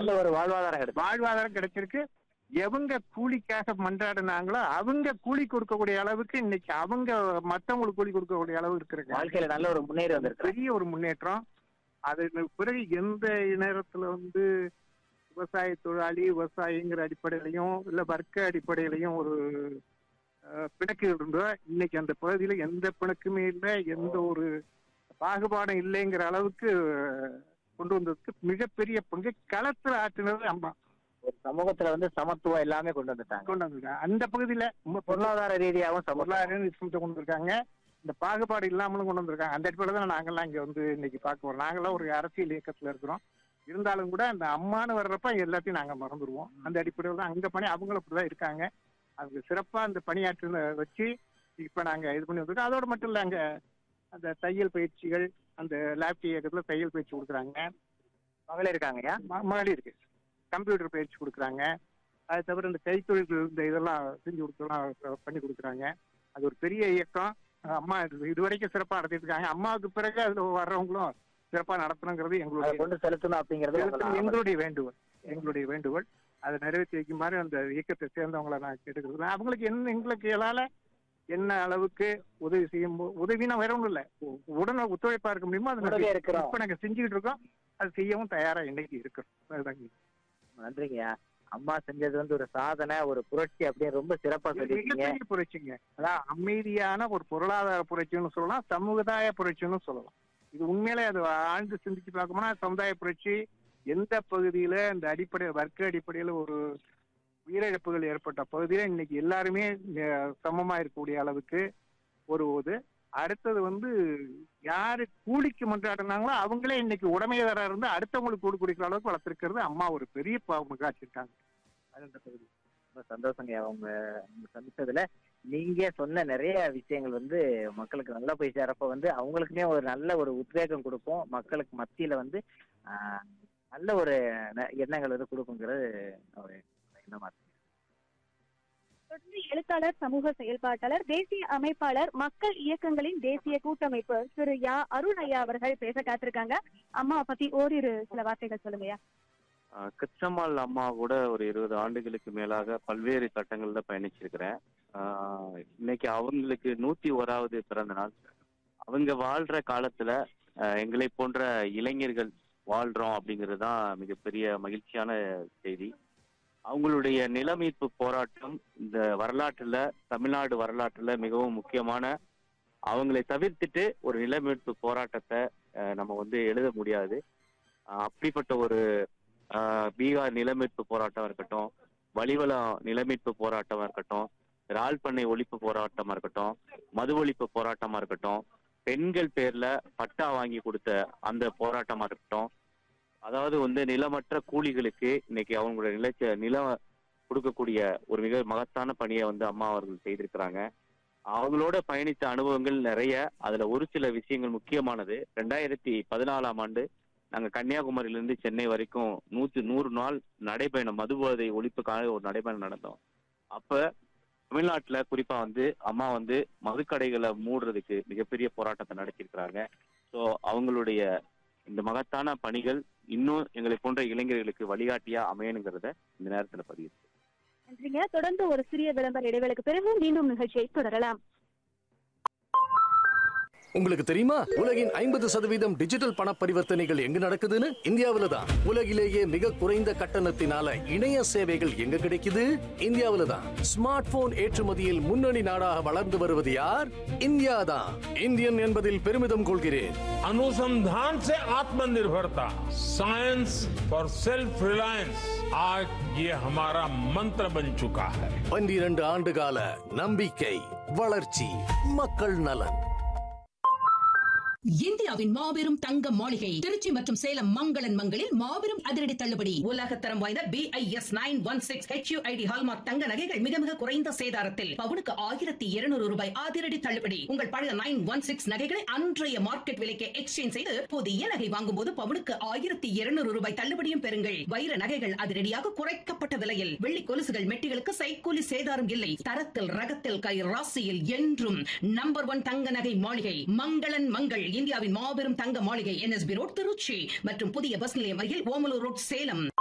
நல்ல ஒரு வாழ்வாதாரம் கிடைக்கும் வாழ்வாதாரம் கிடைச்சிருக்கு எவங்க கூலிக்காக மன்றாடினாங்களோ அவங்க கூலி கொடுக்கக்கூடிய அளவுக்கு இன்னைக்கு அவங்க மத்தவங்களுக்கு கூலி கொடுக்கக்கூடிய அளவு இருக்கிறாங்க வாழ்க்கையில நல்ல ஒரு முன்னேறி வந்திருக்கிறேன் பெரிய ஒரு முன்னேற்றம் அது பிறகு எந்த நேரத்துல வந்து விவசாய தொழிலாளி விவசாயிங்கிற அடிப்படையிலையும் இல்ல வர்க்க அடிப்படையிலையும் ஒரு அஹ், பிணக்கு இருந்தோ இன்னைக்கு அந்த பகுதியில எந்த பிணக்குமே இல்லை எந்த ஒரு பாகுபாடும் இல்லைங்கிற அளவுக்கு அஹ், கொண்டு வந்ததுக்கு மிகப்பெரிய பங்கு களத்துல ஆற்றினது அம்மா ஒரு சமூகத்துல வந்து சமத்துவம் எல்லாமே கொண்டு வந்துட்டாங்க கொண்டு வந்திருக்காங்க அந்த பகுதியில ரொம்ப பொருளாதார ரீதியாகவும் சமூக பொருளாதார நிச்சயத்தை கொண்டு வந்திருக்காங்க இந்த பாகுபாடு இல்லாமலும் கொண்டு வந்திருக்காங்க அந்த அடிப்படையில் தான் நாங்கெல்லாம் இங்க வந்து இன்னைக்கு பார்க்க போறோம் நாங்கெல்லாம் ஒரு அரசியல் இயக்கத்துல இருக்கிறோம் இருந்தாலும் கூட அந்த அம்மான்னு வர்றப்ப எல்லாத்தையும் நாங்க மறந்துடுவோம் அந்த அடிப்படையில் தான் அங்க பணி அவங்களும் அப்படிதான் இருக்காங்க அவங்க சிறப்பா அந்த பணியாற்றுன வச்சு இப்ப நாங்க இது பண்ணி வந்திருக்கோம் அதோட மட்டும் இல்ல அங்க அந்த தையல் பயிற்சிகள் அந்த லேப்டி இயக்கத்துல தையல் பயிற்சி கொடுக்குறாங்க மகளிர் இருக்காங்கய்யா ம- மகளிருக்கு கம்ப்யூட்டர் பயிற்சி கொடுக்குறாங்க அது தவிர இந்த கைத்தொழில் இந்த இதெல்லாம் செஞ்சு கொடுக்கலாம் பண்ணி கொடுக்குறாங்க அது ஒரு பெரிய இயக்கம் அஹ் அம்மா இது இதுவரைக்கும் சிறப்பாக நடத்திட்டு இருக்காங்க அம்மாவுக்கு பிறகு அதுல வர்றவங்களும் சிறப்பாக நடத்தணுங்கிறது அதை எங்களுடைய கொண்டு செலுத்தணும் அப்படிங்கிறது உங்களோட ஆவல். எங்களுடைய வேண்டுகோள் எங்களுடைய வேண்டுகோள் அதை நிறைவேற்றி வைக்குமாறு அந்த இயக்கத்தை சேர்ந்தவங்களை நான் கேட்டுக்கிறேன் அவங்களுக்கு என்ன எங்களுக்கு எங்களால என்ன அளவுக்கு உதவி செய்யும் போ- உதவினா வேற ஒண்ணும் இல்ல உ- உடனே ஒத்துழைப்பா இருக்க முடியுமோ அதை கூடவே இருக்கிறோம். இப்ப நாங்க செஞ்சுக்கிட்டு இருக்கோம் அது செய்யவும் தயாரா இன்னைக்கு இருக்கிறோம் அதுதாங்க நன்றிங்கய்யா அம்மா செஞ்சது வந்து ஒரு சாதனை ஒரு புரட்சி அப்படின்னு ரொம்ப சிறப்பா இது சொல்லியிருக்கீங்க மிகப்பெரிய புரட்சிங்க அதான் அமைதியான ஒரு பொருளாதார புரட்சின்னு சொல்லலாம் சமுதாய புரட்சின்னு சொல்லலாம் இது உண்மையிலே அது ஆழ்ந்து சிந்திச்சு பார்க்கணும்னா சமுதாய புரட்சி எந்த பகுதியில இந்த அடிப்படை வர்க்க அடிப்படையில ஒரு உயிரிழப்புகள் ஏற்பட்ட பகுதியில இன்னைக்கு எல்லாருமே அஹ், சமமா இருக்கக்கூடிய அளவுக்கு ஒரு இது அடுத்தது வந்து யாரு கூலிக்கு மன்றாடினாங்களோ அவங்களே இன்னைக்கு உடைமையாளராக இருந்து அடுத்தவங்களுக்கு கூடு குடிக்கிற அளவுக்கு வளர்த்திருக்கிறது அம்மா ஒரு பெரிய பங்கு காட்சிருக்காங்க அது அந்த பகுதி ரொம்ப சந்தோஷங்க அவங்க உங்க சந்திச்சதுல நீங்க சொன்ன நிறைய விஷயங்கள் வந்து மக்களுக்கு நல்லா போய் சேரப்ப வந்து அவங்களுக்குமே ஒரு நல்ல ஒரு உத்வேகம் கொடுக்கும் மக்களுக்கு மத்தியில வந்து ஆஹ், நல்ல ஒரு ந- எண்ணங்கள் வந்து கொடுக்குங்கிறது ஒரு எண்ணமா இருக்கு தொடர்ந்து எழுத்தாளர் சமூக செயல்பாட்டாளர் தேசிய அமைப்பாளர் மக்கள் இயக்கங்களின் தேசிய கூட்டமைப்பு திரு யா அருண் ஐயா அவர்கள் பேச காத்திருக்காங்க அம்மா பத்தி ஓரிரு சில வார்த்தைகள் சொல்லுங்கய்யா ஆஹ் கிருஷ்ணம்மாள் அம்மா கூட ஒரு இருபது ஆண்டுகளுக்கு மேலாக பல்வேறு கட்டங்கள்ல பயணிச்சிருக்கிறேன் ஆஹ் இன்னைக்கு அவங்களுக்கு நூத்தி ஓராவது பிறந்த நாள் அவங்க வாழ்ற காலத்துல ஆஹ் எங்களை போன்ற இளைஞர்கள் வாழ்றோம் அப்படிங்கிறது தான் மிகப்பெரிய மகிழ்ச்சியான செய்தி அவங்களுடைய நிலமீட்பு போராட்டம் இந்த வரலாற்றுல தமிழ்நாடு வரலாற்றுல மிகவும் முக்கியமான அவங்களை தவிர்த்துட்டு ஒரு நிலமீட்பு போராட்டத்தை ஆஹ் நம்ம வந்து எழுத முடியாது ஆஹ் அப்படிப்பட்ட ஒரு ஆஹ் பீகார் நிலமீட்பு போராட்டமா இருக்கட்டும் வலிவலம் நிலமீட்பு போராட்டமா இருக்கட்டும் இறால் பண்ணை ஒழிப்பு போராட்டமா இருக்கட்டும் மது ஒழிப்பு போராட்டமா இருக்கட்டும் பெண்கள் பேர்ல பட்டா வாங்கி கொடுத்த அந்த போராட்டமா இருக்கட்டும் அதாவது வந்து நிலமற்ற கூலிகளுக்கு இன்னைக்கு அவங்களுடைய நிலச்ச நிலம் கொடுக்கக்கூடிய ஒரு மிக மகத்தான பணியை வந்து அம்மா அவர்கள் செய்திருக்கிறாங்க அவங்களோட பயணித்த அனுபவங்கள் நிறைய அதுல ஒரு சில விஷயங்கள் முக்கியமானது ரெண்டாயிரத்தி பதினாலாம் ஆண்டு நாங்க கன்னியாகுமரியிலிருந்து சென்னை வரைக்கும் நூத்தி நூறு நாள் நடைபயணம் மதுபோதை ஒழிப்புக்காக ஒரு நடைபயணம் நடந்தோம் அப்ப தமிழ்நாட்டுல குறிப்பா வந்து அம்மா வந்து மதுக்கடைகளை மூடுறதுக்கு மிகப்பெரிய போராட்டத்தை நடத்தியிருக்கிறாங்க ஸோ அவங்களுடைய இந்த மகத்தான பணிகள் இன்னும் எங்களை போன்ற இளைஞர்களுக்கு வழிகாட்டியா அமையணுங்கிறத இந்த நேரத்துல பதிவு நன்றிங்க தொடர்ந்து ஒரு சிறிய விளம்பர இடைவேளைக்கு பிறகு மீண்டும் நிகழ்ச்சியை தொடரலாம் உங்களுக்கு தெரியுமா உலகின் ஐம்பது சதவீதம் டிஜிட்டல் பண பரிவர்த்தனைகள் எங்க நடக்குதுன்னு இந்தியாவில தான் உலகிலேயே மிக குறைந்த கட்டணத்தினால இணைய சேவைகள் எங்க கிடைக்குது இந்தியாவில தான் ஸ்மார்ட் போன் ஏற்றுமதியில் முன்னணி நாடாக வளர்ந்து வருவது யார் இந்தியா தான் இந்தியன் என்பதில் பெருமிதம் கொள்கிறேன் अनुसंधान से आत्मनिर्भरता साइंस फॉर सेल्फ रिलायंस आज ये हमारा मंत्र बन चुका है பன்னிரண்டு ஆண்டு கால நம்பிக்கை வளர்ச்சி மக்கள் நலன் இந்தியாவின் மாபெரும் தங்க மாளிகை திருச்சி மற்றும் சேலம் மங்களன் மங்களில் மாபெரும் அதிரடி தள்ளுபடி உலகத்தரம் வாய்ந்த B I S nine one six HUID hallmark தங்க நகைகள் மிக மிக குறைந்த சேதாரத்தில் பவுனுக்கு ஆயிரத்தி இருநூறு ரூபாய் அதிரடி தள்ளுபடி உங்கள் பழைய நைன் ஒன் சிக்ஸ் நகைகளை அன்றைய மார்க்கெட் விலைக்கு எக்ஸ்சேஞ்ச் செய்து புதிய நகை வாங்கும் போது பவுனுக்கு ஆயிரத்தி இருநூறு ரூபாய் தள்ளுபடியும் பெறுங்கள் வைர நகைகள் அதிரடியாக குறைக்கப்பட்ட விலையில் வெள்ளி கொலுசுகள் மெட்டிகளுக்கு சைக்கூலி சேதாரம் இல்லை தரத்தில் ரகத்தில் கை ராசியில் என்றும் நம்பர் ஒன் தங்க நகை மாளிகை மங்களன் மங்கள் இந்தியாவின் மாபெரும் தங்க மாளிகை என்எஸ்பி ரோட் திருச்சி மற்றும் புதிய பஸ் நிலையம் அருகில் ஓமலூர் ரோட் சேலம்